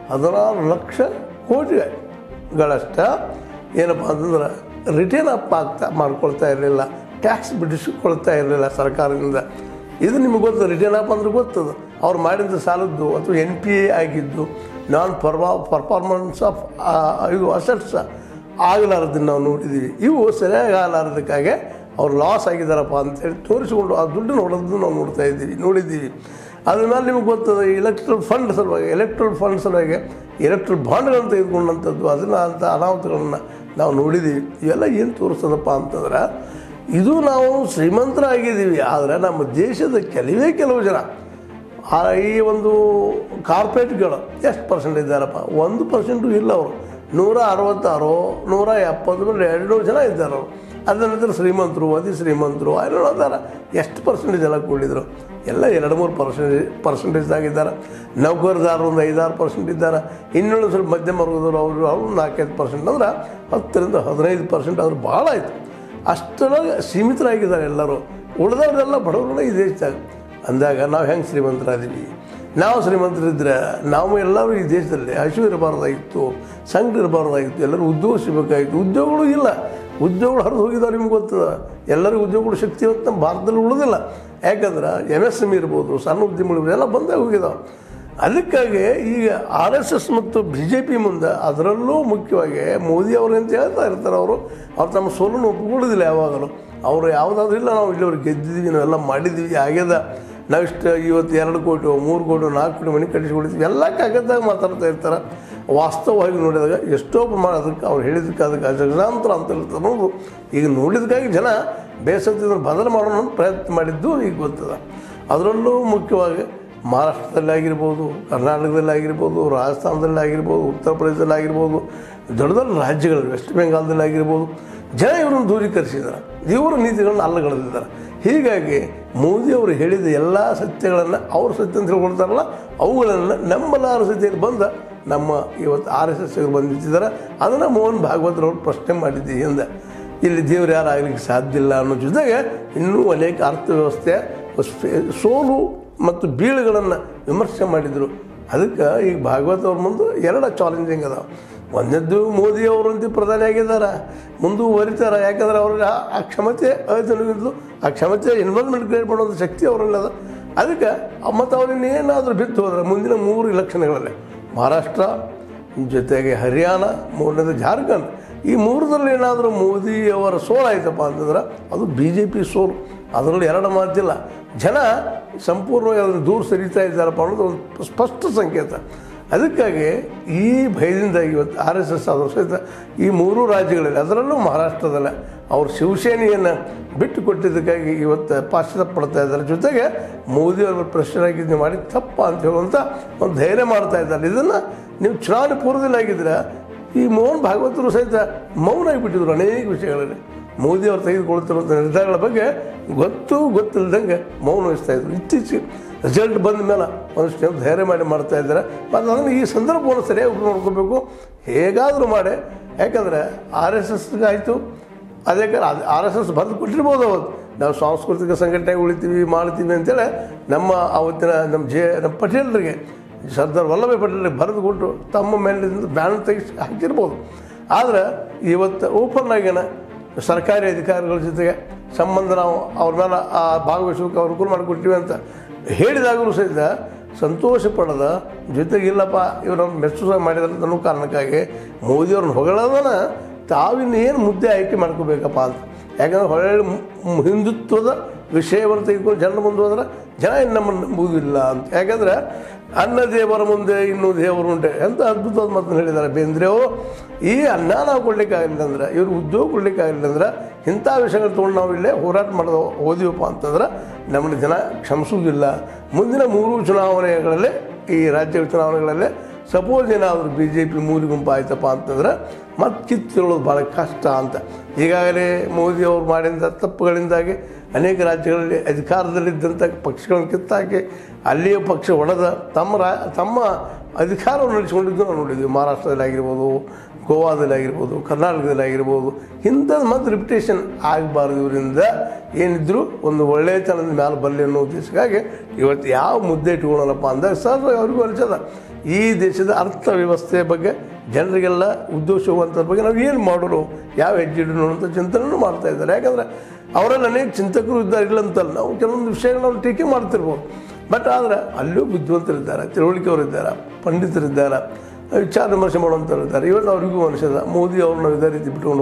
ಹದಿನಾರು ಲಕ್ಷ ಕೋಟಿಗಳಷ್ಟ ಏನಪ್ಪ ಅಂತಂದ್ರೆ ರಿಟರ್ನ್ ಅಪ್ ಆಗ್ತಾ ಮಾಡ್ಕೊಳ್ತಾ ಇರಲಿಲ್ಲ ಟ್ಯಾಕ್ಸ್ ಬಿಡಿಸಿಕೊಳ್ತಾ ಇರಲಿಲ್ಲ ಸರ್ಕಾರದಿಂದ ಇದು ನಿಮಗೆ ಗೊತ್ತು ರಿಟರ್ನ್ ಅಪ್ ಅಂದ್ರೆ ಗೊತ್ತದು ಅವ್ರು ಮಾಡಿದ ಸಾಲದ್ದು ಅಥವಾ ಎನ್ ಪಿ ಎ ಆಗಿದ್ದು ನಾನ್ ಪರ್ವಾ ಪರ್ಫಾರ್ಮೆನ್ಸ್ ಆಫ್ ಇದು ಅಸೆಟ್ಸ್ ಆಗಲಾರದನ್ನು ನಾವು ನೋಡಿದ್ದೀವಿ ಇವು ಸರಿಯಾಗಿ ಆಗಲಾರದಕ್ಕಾಗೆ ಅವ್ರು ಲಾಸ್ ಆಗಿದ್ದಾರಪ್ಪ ಅಂತೇಳಿ ತೋರಿಸಿಕೊಂಡು ಆ ದುಡ್ಡನ್ನು ಹೊಡೆದು ನಾವು ನೋಡ್ತಾ ಇದ್ದೀವಿ ನೋಡಿದ್ದೀವಿ ಅದ್ರ ಮೇಲೆ ನಿಮಗೆ ಗೊತ್ತದ ಎಲೆಕ್ಟ್ರಲ್ ಫಂಡ್ ಸಲುವಾಗಿ ಎಲೆಕ್ಟ್ರಲ್ ಫಂಡ್ ಸಲುವಾಗಿ ಎಲೆಕ್ಟ್ರಲ್ ಬಾಂಡ್ಗಳನ್ನು ತೆಗೆದುಕೊಂಡಂಥದ್ದು ಅದನ್ನು ಅಂಥ ಅನಾಹುತಗಳನ್ನು ನಾವು ನೋಡಿದ್ದೀವಿ ಇವೆಲ್ಲ ಏನು ತೋರಿಸ್ತದಪ್ಪ ಅಂತಂದ್ರೆ ಇದು ನಾವು ಶ್ರೀಮಂತರಾಗಿದ್ದೀವಿ ಆದರೆ ನಮ್ಮ ದೇಶದ ಕೆಲವೇ ಕೆಲವು ಜನ ಆ ಈ ಒಂದು ಕಾರ್ಪೊರೇಟ್ಗಳು ಎಷ್ಟು ಪರ್ಸೆಂಟ್ ಇದ್ದಾರಪ್ಪ ಒಂದು ಪರ್ಸೆಂಟು ಇಲ್ಲ ಅವರು ನೂರ ಅರವತ್ತಾರು ನೂರ ಎಪ್ಪತ್ತು ಎರಡು ಜನ ಇದ್ದಾರೆ ಅವರು ಅದ ನಂತರ ಶ್ರೀಮಂತರು ಅತಿ ಶ್ರೀಮಂತರು ಐನೂರು ಅದಾರ ಎಷ್ಟು ಪರ್ಸೆಂಟೇಜ್ ಎಲ್ಲ ಕೂಡಿದ್ರು ಎಲ್ಲ ಎರಡು ಮೂರು ಪರ್ಸೆಂಟೇಜ್ ಪರ್ಸೆಂಟೇಜ್ದಾಗಿದ್ದಾರೆ ನೌಕರದಾರರು ಒಂದು ಐದಾರು ಪರ್ಸೆಂಟ್ ಇದ್ದಾರೆ ಇನ್ನೊಂದು ಸ್ವಲ್ಪ ಮಧ್ಯಮ ವರ್ಗದವರು ಅವರು ಅವರು ನಾಲ್ಕೈದು ಪರ್ಸೆಂಟ್ ಅಂದ್ರೆ ಹತ್ತರಿಂದ ಹದಿನೈದು ಪರ್ಸೆಂಟ್ ಆದ್ರೆ ಭಾಳ ಆಯಿತು ಅಷ್ಟರೊಳಗೆ ಸೀಮಿತರಾಗಿದ್ದಾರೆ ಎಲ್ಲರೂ ಉಳಿದವರೆಲ್ಲ ಬಡವರನ್ನ ಈ ದೇಶದಾಗ ಅಂದಾಗ ನಾವು ಹೆಂಗೆ ಶ್ರೀಮಂತರಾದೀವಿ ನಾವು ಶ್ರೀಮಂತರಿದ್ದರೆ ನಾವು ಎಲ್ಲರೂ ಈ ದೇಶದಲ್ಲಿ ಹಸಿವು ಇರಬಾರ್ದಾಗಿತ್ತು ಸಂಕಟ ಇರಬಾರ್ದಾಗಿತ್ತು ಎಲ್ಲರೂ ಉದ್ಯೋಗ ಸಿಗಬೇಕಾಗಿತ್ತು ಉದ್ಯೋಗಗಳು ಇಲ್ಲ ಉದ್ಯೋಗಗಳು ಹರಿದು ಹೋಗಿದಾವೆ ನಿಮ್ಗೆ ಗೊತ್ತದ ಎಲ್ಲರಿಗೂ ಉದ್ಯೋಗಗಳು ಶಕ್ತಿ ಇವತ್ತು ನಮ್ಮ ಭಾರತದಲ್ಲಿ ಉಳಿದಿಲ್ಲ ಯಾಕಂದ್ರೆ ಎಮ್ ಎಸ್ ಎಮ್ ಇರ್ಬೋದು ಸಣ್ಣ ಉದ್ಯಮಗಳು ಎಲ್ಲ ಬಂದೇ ಹೋಗಿದಾವೆ ಅದಕ್ಕಾಗಿ ಈಗ ಆರ್ ಎಸ್ ಎಸ್ ಮತ್ತು ಬಿ ಜೆ ಪಿ ಮುಂದೆ ಅದರಲ್ಲೂ ಮುಖ್ಯವಾಗಿ ಮೋದಿ ಅವರು ಅಂತ ಹೇಳ್ತಾ ಇರ್ತಾರೆ ಅವರು ಅವ್ರು ತಮ್ಮ ಸೋಲನ್ನು ಒಪ್ಕೊಳ್ಳೋದಿಲ್ಲ ಯಾವಾಗಲೂ ಅವರು ಯಾವುದಾದ್ರೂ ಇಲ್ಲ ನಾವು ಇಲ್ಲಿವರೆಗೆ ಗೆದ್ದಿದ್ದೀವಿ ನಾವೆಲ್ಲ ಮಾಡಿದ್ದೀವಿ ಆಗ್ಯದ ನಾವಿಷ್ಟು ಇವತ್ತು ಎರಡು ಕೋಟಿ ಮೂರು ಕೋಟಿ ನಾಲ್ಕು ಕೋಟಿ ಮನೆ ಕಟ್ಟಿಸ್ಕೊಳ್ತೀವಿ ಎಲ್ಲ ಕಾಗದಾಗ ಮಾತಾಡ್ತಾ ಇರ್ತಾರೆ ವಾಸ್ತವವಾಗಿ ನೋಡಿದಾಗ ಎಷ್ಟೋ ಪ್ರಮಾಣ ಅದಕ್ಕೆ ಅವ್ರು ಹೇಳಿದ್ದಕ್ಕೆ ಅದಕ್ಕೆ ಅಜಗಜಾಂತರ ಅಂತ ಇರ್ತದೆ ಅನ್ನೋದು ಈಗ ನೋಡಿದಕ್ಕಾಗಿ ಜನ ಬೇಸತ್ತಿದ್ರೆ ಬದಲು ಮಾಡೋಣ ಅಂತ ಪ್ರಯತ್ನ ಮಾಡಿದ್ದು ಈಗ ಗೊತ್ತದ ಅದರಲ್ಲೂ ಮುಖ್ಯವಾಗಿ ಮಹಾರಾಷ್ಟ್ರದಲ್ಲಿ ಆಗಿರ್ಬೋದು ಕರ್ನಾಟಕದಲ್ಲಿ ಆಗಿರ್ಬೋದು ರಾಜಸ್ಥಾನದಲ್ಲಿ ಆಗಿರ್ಬೋದು ಉತ್ತರ ಪ್ರದೇಶದಲ್ಲಿ ಆಗಿರ್ಬೋದು ದೊಡ್ಡ ದೊಡ್ಡ ರಾಜ್ಯಗಳು ವೆಸ್ಟ್ ಬೆಂಗಾಲ್ದಲ್ಲಿ ಆಗಿರ್ಬೋದು ಜನ ಇವರನ್ನು ದೂರೀಕರಿಸಿದ್ದಾರೆ ಇವರ ನೀತಿಗಳನ್ನು ಅಲ್ಲಗಳೆದಿದ್ದಾರೆ ಹೀಗಾಗಿ ಮೋದಿಯವರು ಹೇಳಿದ ಎಲ್ಲ ಸತ್ಯಗಳನ್ನು ಅವ್ರ ಸತ್ಯ ಅಂತ ಹೇಳ್ಕೊಳ್ತಾರಲ್ಲ ಅವುಗಳನ್ನು ನಂಬಲಾರ ಸತ್ಯದಲ್ಲಿ ಬಂದ ನಮ್ಮ ಇವತ್ತು ಆರ್ ಎಸ್ ಎಸ್ ಬಂದು ನಿಂತಿದ್ದಾರೆ ಅದನ್ನು ಮೋಹನ್ ಭಾಗವತರವರು ಪ್ರಶ್ನೆ ಮಾಡಿದ್ದೀವಿ ಹಿಂದೆ ಇಲ್ಲಿ ದೇವ್ರು ಯಾರು ಆಗಲಿಕ್ಕೆ ಸಾಧ್ಯ ಇಲ್ಲ ಅನ್ನೋ ಜೊತೆಗೆ ಇನ್ನೂ ಅನೇಕ ಅರ್ಥವ್ಯವಸ್ಥೆಯ ಸ್ಫೆ- ಸೋಲು ಮತ್ತು ಬೀಳುಗಳನ್ನು ವಿಮರ್ಶೆ ಮಾಡಿದರು ಅದಕ್ಕೆ ಈಗ ಭಾಗವತ್ ಅವ್ರ ಮುಂದೆ ಎರಡು ಚಾಲೆಂಜಿಂಗ್ ಅದಾವೆ ಒಂದದ್ದು ಮೋದಿ ಅವರಂತೂ ಪ್ರಧಾನಿ ಆಗಿದ್ದಾರೆ ಮುಂದುವರಿತಾರೆ ಯಾಕಂದ್ರೆ ಅವ್ರಿಗೆ ಆ- ಆ ಕ್ಷಮತೆ ಅತನಿಗಿದ್ದು ಆ ಕ್ಷಮತೆ ಇನ್ವಾಲ್ವ್ಮೆಂಟ್ ಕ್ರಿಯೇಟ್ ಮಾಡೋದು ಶಕ್ತಿ ಅವರಲ್ಲಿ ಅದ ಅದಕ್ಕೆ ಮತ್ತು ಅವ್ರನ್ನ ಏನಾದರೂ ಬಿತ್ತು ಹೋದ್ರೆ ಮುಂದಿನ ಮೂರು ಇಲೆಕ್ಷನ್ಗಳಲ್ಲಿ ಮಹಾರಾಷ್ಟ್ರ ಜೊತೆಗೆ ಹರಿಯಾಣ ಮೂರನೇದು ಜಾರ್ಖಂಡ್ ಈ ಮೂರರಲ್ಲಿ ಏನಾದರೂ ಮೋದಿಯವರ ಸೋಲಾಯ್ತಪ್ಪ ಅಂತಂದ್ರೆ ಅದು ಬಿ ಜೆ ಪಿ ಸೋಲು ಅದರಲ್ಲಿ ಎರಡು ಮಾತಿಲ್ಲ ಜನ ಸಂಪೂರ್ಣವಾಗಿ ಅದನ್ನು ದೂರ ಸರಿತಾ ಇದ್ದಾರಪ್ಪ ಅನ್ನೋದು ಒಂದು ಸ್ಪಷ್ಟ ಸಂಕೇತ ಅದಕ್ಕಾಗಿ ಈ ಭಯದಿಂದಾಗಿ ಇವತ್ತು ಆರ್ ಎಸ್ ಎಸ್ ಆದರೂ ಸಹಿತ ಈ ಮೂರು ರಾಜ್ಯಗಳಲ್ಲಿ ಅದರಲ್ಲೂ ಮಹಾರಾಷ್ಟ್ರದಲ್ಲೇ ಅವ್ರು ಶಿವಸೇನೆಯನ್ನು ಬಿಟ್ಟು ಕೊಟ್ಟಿದ್ದಕ್ಕಾಗಿ ಇವತ್ತು ಪಾಶ್ಚಾತ್ಯ ಪಡ್ತಾ ಇದ್ದಾರೆ ಜೊತೆಗೆ ಮೋದಿ ಅವರ ಪ್ರೆಷರ್ ನೀವು ಮಾಡಿ ತಪ್ಪ ಅಂತ ಹೇಳುವಂಥ ಒಂದು ಧೈರ್ಯ ಮಾಡ್ತಾ ಇದ್ದಾರೆ ಇದನ್ನು ನೀವು ಚುನಾವಣೆ ಪೂರ್ವದಲ್ಲಿ ಆಗಿದ್ರೆ ಈ ಮೋಹನ್ ಭಾಗವತರು ಸಹಿತ ಮೌನ ಆಗಿಬಿಟ್ಟಿದ್ರು ಅನೇಕ ವಿಷಯಗಳಲ್ಲಿ ಮೋದಿ ಅವರು ತೆಗೆದುಕೊಳ್ತಿರುವಂಥ ನಿರ್ಧಾರಗಳ ಬಗ್ಗೆ ಗೊತ್ತು ಗೊತ್ತಿಲ್ಲದಂಗೆ ಮೌನ ವಹಿಸ್ತಾ ಇದ್ರು ಇತ್ತೀಚೆಗೆ ರಿಸಲ್ಟ್ ಬಂದ ಮೇಲೆ ಒಂದಷ್ಟು ಜನ ಧೈರ್ಯ ಮಾಡಿ ಮಾಡ್ತಾ ಇದ್ದಾರೆ ಮತ್ತು ಅದನ್ನು ಈ ಸಂದರ್ಭವನ್ನು ಸರಿಯಾಗಿ ಉಪಯೋಗ ಮಾಡ್ಕೋಬೇಕು ಹೇಗಾದರೂ ಮಾಡಿ ಯಾಕಂದರೆ ಆರ್ ಎಸ್ ಎಸ್ಗಾಯಿತು ಅದೇ ಆರ್ ಎಸ್ ಎಸ್ ಬರೆದು ಕೊಟ್ಟಿರ್ಬೋದು ಅವತ್ತು ನಾವು ಸಾಂಸ್ಕೃತಿಕ ಸಂಘಟನೆ ಉಳಿತೀವಿ ಮಾಡ್ತೀವಿ ಅಂತೇಳಿ ನಮ್ಮ ಆವತ್ತಿನ ನಮ್ಮ ಜೆ ನಮ್ಮ ಪಟೇಲರಿಗೆ ಸರ್ದಾರ್ ವಲ್ಲಭಾಯ್ ಪಟೇಲರಿಗೆ ಬರೆದು ಕೊಟ್ಟು ತಮ್ಮ ಮೇಲಿಂದ ಬ್ಯಾನ್ ತೆಗಿಸಿ ಹಾಕಿರ್ಬೋದು ಆದರೆ ಇವತ್ತು ಓಪನ್ ಆಗೇನ ಸರ್ಕಾರಿ ಅಧಿಕಾರಿಗಳ ಜೊತೆಗೆ ಸಂಬಂಧ ನಾವು ಅವ್ರ ಮೇಲೆ ಆ ಭಾಗವಹಿಸೋಕೆ ಅನುಕೂಲ ಮಾಡಿಕೊಟ್ಟಿವಿ ಅಂತ ಹೇಳಿದಾಗಲೂ ಸಹಿತ ಸಂತೋಷ ಪಡದ ಜೊತೆಗೆ ಇಲ್ಲಪ್ಪ ಇವ್ರನ್ನ ಮೆಚ್ಚುಸ ಮಾಡಿದ್ರೆ ಅನ್ನೋ ಕಾರಣಕ್ಕಾಗಿ ಮೋದಿಯವ್ರನ್ನ ಹೊಗಳೋದನ್ನ ತಾವಿನ್ನೇನು ಮುದ್ದೆ ಆಯ್ಕೆ ಮಾಡ್ಕೋಬೇಕಪ್ಪ ಅಂತ ಯಾಕಂದ್ರೆ ಹೊಳ್ಳಿ ಮು- ಹಿಂದುತ್ವದ ವಿಷಯವನ್ನು ತೆಗೆದುಕೊಂಡು ಜನ ಮುಂದೆ ಹೋದ್ರೆ ಜನ ಇನ್ನು ನಮ್ಮನ್ನು ನಂಬುವುದಿಲ್ಲ ಅಂತ ಯಾಕಂದ್ರೆ ಅನ್ನ ದೇವರ ಮುಂದೆ ಇನ್ನೂ ದೇವರುಂಟೆ ಅಂತ ಅದ್ಭುತವಾದ ಮಾತನ್ನು ಹೇಳಿದ್ದಾರೆ ಬೇಂದ್ರೆವು ಈ ಅನ್ನ ನಾವು ಕೊಡ್ಲಿಕ್ಕಾಗಲಿಲ್ಲ ಅಂದ್ರೆ ಇವ್ರು ಉದ್ಯೋಗ ಕೊಡ್ಲಿಕ್ಕಾಗಲಿಲ್ಲ ಅಂದ್ರೆ ಇಂಥ ವಿಷಯಗಳು ತೊಗೊಂಡು ನಾವು ಇಲ್ಲೇ ಹೋರಾಟ ಮಾಡೋದು ಹೋದಿವಪ್ಪ ಅಂತಂದ್ರೆ ನಮ್ಮನ್ನು ಜನ ಕ್ಷಮಿಸುವುದಿಲ್ಲ ಮುಂದಿನ ಮೂರು ಚುನಾವಣೆಗಳಲ್ಲಿ ಈ ರಾಜ್ಯ ಚುನಾವಣೆಗಳಲ್ಲಿ ಸಪೋಸ್ ಏನಾದರೂ ಬಿ ಜೆ ಪಿ ಮೂಲಿ ಗುಂಪು ಆಯ್ತಪ್ಪ ಅಂತಂದ್ರೆ ಮತ್ತೆ ಕಿತ್ತೇಳೋದು ಭಾಳ ಕಷ್ಟ ಅಂತ ಈಗಾಗಲೇ ಮೋದಿ ಅವರು ಮಾಡಿದ ತಪ್ಪುಗಳಿಂದಾಗಿ ಅನೇಕ ರಾಜ್ಯಗಳಲ್ಲಿ ಅಧಿಕಾರದಲ್ಲಿದ್ದಂಥ ಪಕ್ಷಗಳನ್ನು ಕಿತ್ತಾಕಿ ಅಲ್ಲಿಯ ಪಕ್ಷ ಹೊಡೆದ ತಮ್ಮ ರಾ ತಮ್ಮ ಅಧಿಕಾರವನ್ನು ನಡೆಸಿಕೊಂಡಿದ್ದು ನಾವು ನೋಡಿದ್ವಿ ಮಹಾರಾಷ್ಟ್ರದಲ್ಲಿ ಆಗಿರ್ಬೋದು ಗೋವಾದಲ್ಲಿ ಆಗಿರ್ಬೋದು ಕರ್ನಾಟಕದಲ್ಲಿ ಆಗಿರ್ಬೋದು ಇಂಥದ್ದು ಮತ್ತೆ ರಿಪಿಟೇಷನ್ ಆಗಬಾರ್ದು ಇವರಿಂದ ಏನಿದ್ರು ಒಂದು ಒಳ್ಳೆಯತನದ ಮೇಲೆ ಬರಲಿ ಅನ್ನೋ ಉದ್ದೇಶಕ್ಕಾಗಿ ಇವತ್ತು ಯಾವ ಮುದ್ದೆ ಇಟ್ಕೊಳ್ಳೋಣಪ್ಪ ಅಂದಾಗ ಸರ್ ಅವ್ರಿಗೂ ಅನಿಸದ ಈ ದೇಶದ ಅರ್ಥವ್ಯವಸ್ಥೆಯ ಬಗ್ಗೆ ಜನರಿಗೆಲ್ಲ ಉದ್ದೇಶ ಹೋಗುವಂಥದ್ರ ಬಗ್ಗೆ ನಾವು ಏನು ಮಾಡೋರು ಯಾವ ಹೆಜ್ಜೆ ಇಡೋಣ ಅಂತ ಚಿಂತನೆನೂ ಮಾಡ್ತಾ ಇದ್ದಾರೆ ಯಾಕಂದರೆ ಅವರಲ್ಲಿ ಅನೇಕ ಚಿಂತಕರು ಇದ್ದಾರೆ ಇಲ್ಲ ಅಂತಲ್ಲ ನಾವು ಕೆಲವೊಂದು ವಿಷಯಗಳನ್ನ ನಾವು ಟೀಕೆ ಮಾಡ್ತಿರ್ಬೋದು ಬಟ್ ಆದರೆ ಅಲ್ಲೂ ಬುದ್ಧಿವಂತರಿದ್ದಾರೆ ತಿಳುವಳಿಕೆಯವರಿದ್ದಾರೆ ಪಂಡಿತರಿದ್ದಾರೆ ವಿಚಾರ ವಿಮರ್ಶೆ ಮಾಡುವಂಥವ್ರು ಇದ್ದಾರೆ ಇವತ್ತು ಅವರಿಗೂ ಮನುಷ್ಯದ ಮೋದಿ ಅವ್ರನ್ನ ಇದೇ ರೀತಿ ಬಿಟ್ಕೊಂಡು